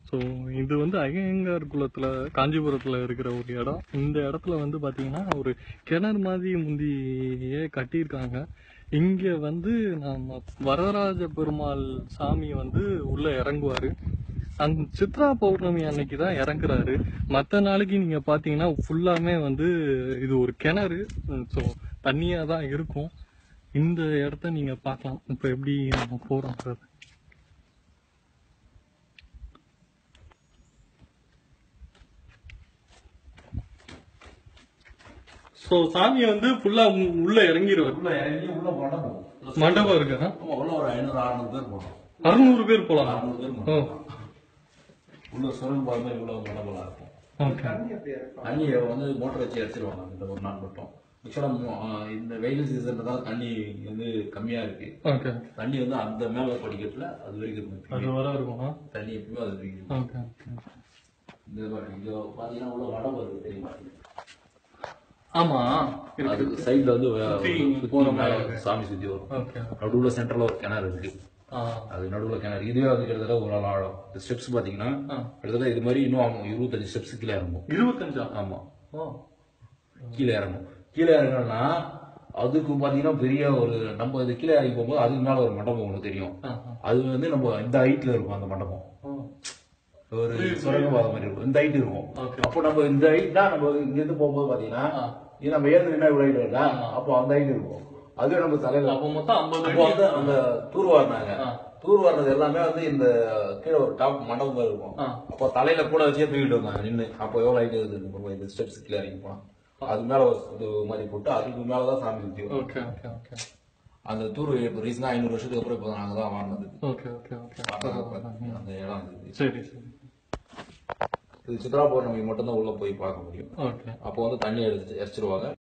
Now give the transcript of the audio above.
So இது வந்து ஐயங்கார் குளத்துல காஞ்சிபுரத்துல இருக்கிற ஒரு இடம் இந்த இடத்துல வந்து பாத்தீங்கன்னா ஒரு கிணறு மாதிரி முந்தியே கட்டியிருக்காங்க இங்க வந்து நம்ம வரதராஜ பெருமாள் சாமி வந்து உள்ள இறங்குவாரு அந்த சித்ரா பௌர்ணமி அன்னைக்கு தான் இறங்குறாரு மற்ற நாளைக்கு நீங்க பாத்தீங்கன்னா ஃபுல்லாமே வந்து இது ஒரு கிணறு ஸோ தண்ணியா தான் இருக்கும் இந்த இடத்த நீங்க பார்க்கலாம் இப்போ எப்படி நம்ம போறோம் சார் ஸோ சாமி வந்து ஃபுல்லா உள்ள இறங்கிடுவார் உள்ள இறங்கி உள்ள மண்டபம் மண்டபம் இருக்கு ஆ? ஆமா, உள்ள ஒரு ஐநூறு அறுநூறு பேர் போனோம் அறுநூறு பேர் போலாம் அறுநூறு பேர் ஓ போனோம் உள்ள சுரங்க பாதை மாதிரி உள்ள மண்டபம்லாம் இருக்கும் ஓகே தண்ணியை வந்து மோட்டர் வச்சு அடிச்சிருவாங்க இந்த ஒரு நாள் மட்டும் ஆக்சுவலா இந்த வெயில் சீசன்ல தான் தண்ணி வந்து கம்மியா இருக்கு ஓகே தண்ணி வந்து அந்த மேல படிக்கட்டுல அது வரைக்கும் இருக்கும் அது வர இருக்கும் ஆ? தண்ணி எப்பயுமே அது வரைக்கும் இருக்கும். ஓகே ஓகே இந்த மாதிரி இங்க பாத்தீங்கன்னா உள்ள மண்டபம் இருக்கு தெரியுமா ஆமா அது சைடுல வந்து சுத்தி சுத்தி போற மேல மாதிரி சாமி சுத்தி வரும் ஓகே நடுவுல சென்டர்ல ஒரு கிணறு இருக்கு ஆ அது நடுவுல கிணறு இதுவே வந்து கிட்டத்தட்ட ஒரு நாள் ஆழம் இந்த ஸ்டெப்ஸ் பாத்தீங்கன்னா ஆ. கிட்டத்தட்ட இது மாதிரி இன்னும் ஆகும் இருபத்தஞ்சு ஸ்டெப்ஸ் கீழே இறங்கும் இருபத்தஞ்சா ஆமா ஓ கீழே இறங்கும் கீழே இறங்கணும்னா அதுக்கு பாத்தீங்கன்னா பெரிய ஒரு நம்ம இது கீழே இறங்கி போகும்போது அதுக்கு மேல ஒரு மண்டபம் ஒண்ணு தெரியும் ஆ ஆ. அது வந்து நம்ம இந்த ஹைட்ல இருக்கும் அந்த மண்டபம் ஓ ஒரு சுரங்கபாதை மாதிரி இருக்கும் இந்த ஹைட் இருக்கும் ஓகே அப்போ நம்ம இந்த ஹைட் தான் நம்ம இங்க இருந்து போகும்போது பாத்தீங்கன்னா ஆ. இது நம்ம ஏந்து என்ன இவ்வளவு ஹைட் இருக்கா அப்போ அந்த ஹைட் இருக்கும் அது நம்ம தலையில அப்போ மொத்தம் ஐம்பது அப்போ வந்து அந்த தூர் வாரினாங்க ஆ. தூர் வாரினது எல்லாமே வந்து இந்த கீழே ஒரு டாப் மண்டபம் மாதிரி இருக்கும் ஆ. அப்போ தலையில கூட வச்சே தூக்கிட்டு வந்தாங்க நின்று அப்போ எவ்வளவு ஹைட் இருக்குது இந்த ஸ்டெப்ஸ் கீழே இறங்கி போனா அது மேல ஒரு இது மாதிரி போட்டு அதுக்கு மேலதான் சாமி சுத்தி வரும் ஓகே ஓகே ஓகே அந்த தூர் இப்போ ரீசனா ஐநூறு வருஷத்துக்கு அப்புறம் இப்போ நாங்க தான் வாங்கினது ஓகே ஓகே ஓகே அந்த இடம் இது. சரி சரி இது சித்ரா பௌர்ணமி மட்டும் தான் உள்ள போய் பார்க்க முடியும் ஓகே அப்போ வந்து தண்ணி எடுத்து எரிச்சிருவாங்க